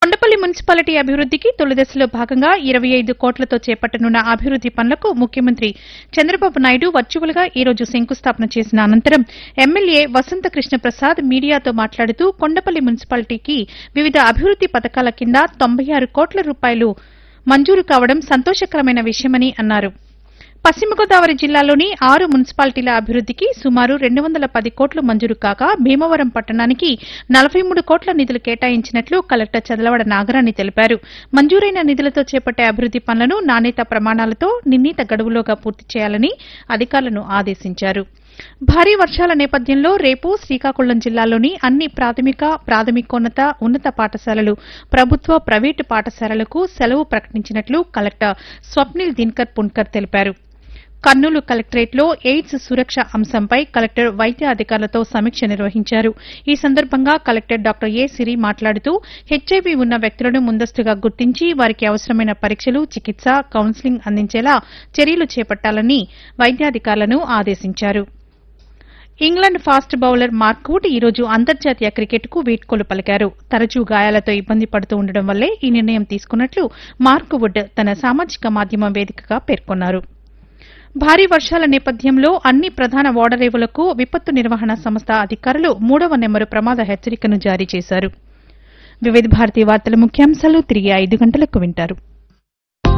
Kondapalli municipality అభివృద్దికి తొలిదశలో భాగంగా ఇరవై ఐదు కోట్లతో చేపట్టనున్న అభివృద్ది పనులకు ముఖ్యమంత్రి చంద్రబాబు నాయుడు వర్చువల్ గా ఈ రోజు శంకుస్థాపన చేసిన అనంతరం ఎమ్మెల్యే వసంత కృష్ణ ప్రసాద్ మీడియాతో మాట్లాడుతూ కొండపల్లి మున్సిపాలిటీకి వివిధ అభివృద్ది పథకాల కింద తొంభై ఆరు కోట్ల రూపాయలు మంజూరు కావడం సంతోషకరమైన విషయమని అన్నారు పశ్చిమ గోదావరి జిల్లాలోని ఆరు మున్సిపాలిటీల అభివృద్దికి సుమారు రెండు వందల పది కోట్లు మంజూరు కాగా భీమవరం పట్టణానికి నలభై మూడు కోట్ల నిధులు కేటాయించినట్లు కలెక్టర్ చదలవడ నాగరాణి తెలిపారు మంజూరైన నిధులతో చేపట్టే అభివృద్ది పనులను నాణ్యత ప్రమాణాలతో నిర్ణీత గడువులోగా పూర్తి చేయాలని అధికారులను ఆదేశించారు భారీ వర్షాల నేపథ్యంలో రేపు శ్రీకాకుళం జిల్లాలోని అన్ని ప్రాథమిక ప్రాథమికోన్నత ఉన్నత పాఠశాలలు ప్రభుత్వ ప్రైవేటు పాఠశాలలకు సెలవు ప్రకటించినట్లు కలెక్టర్ స్వప్నిల్ దిన్కర్ పున్కర్ తెలిపారు కర్నూలు కలెక్టరేట్లో ఎయిడ్స్ సురక్ష అంశంపై కలెక్టర్ వైద్య అధికారులతో సమీక్ష నిర్వహించారు ఈ సందర్భంగా కలెక్టర్ డాక్టర్ ఏ సిరి మాట్లాడుతూ హెచ్ఐవీ ఉన్న వ్యక్తులను ముందస్తుగా గుర్తించి వారికి అవసరమైన పరీక్షలు చికిత్స కౌన్సిలింగ్ అందించేలా చర్యలు చేపట్టాలని వైద్యాధికారులను ఆదేశించారు ఇంగ్లాండ్ ఫాస్ట్ బౌలర్ మార్క్వుడ్ ఈ రోజు అంతర్జాతీయ క్రికెట్కు వీడ్కోలు పలికారు తరచూ గాయాలతో ఇబ్బంది పడుతూ ఉండడం వల్లే ఈ నిర్ణయం తీసుకున్నట్లు మార్క్వుడ్ తన సామాజిక మాధ్యమం వేదికగా పేర్కొన్నారు భారీ వర్షాల నేపథ్యంలో అన్ని ప్రధాన ఓడరేవులకు విపత్తు నిర్వహణ సంస్థ అధికారులు మూడవ నెంబరు ప్రమాద హెచ్చరికను జారీ చేశారు వివిధ భారతీ వార్తల ముఖ్యాంశాలు తిరిగి ఐదు గంటలకు వింటారు